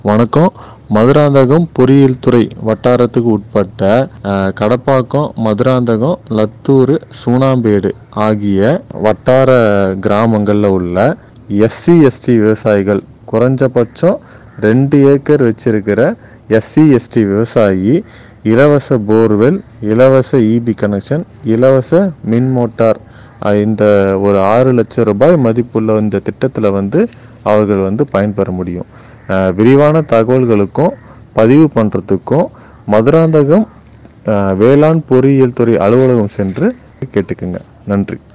வணக்கம் மதுராந்தகம் பொறியியல் துறை வட்டாரத்துக்கு உட்பட்ட அஹ், கடப்பாக்கம் மதுராந்தகம் லத்தூர் சூனாம்பேடு ஆகிய வட்டார கிராமங்களில் உள்ள எஸ்சி எஸ்டி விவசாயிகள் குறைஞ்சபட்சம் ரெண்டு ஏக்கர் வச்சிருக்கிற எஸ்சி எஸ்டி விவசாயி இலவச போர்வெல் இலவச இபி கனெக்ஷன் இலவச மின் மோட்டார் அஹ், இந்த ஒரு ஆறு லட்சம் ரூபாய் மதிப்புள்ள இந்த திட்டத்தில் வந்து அவர்கள் வந்து பயன்பெற முடியும் அஹ், விரிவான தகவல்களுக்கும் பதிவு பண்ணுறதுக்கும் மதுராந்தகம் அஹ், வேளாண் பொறியியல் துறை அலுவலகம் சென்று கேட்டுக்குங்க நன்றி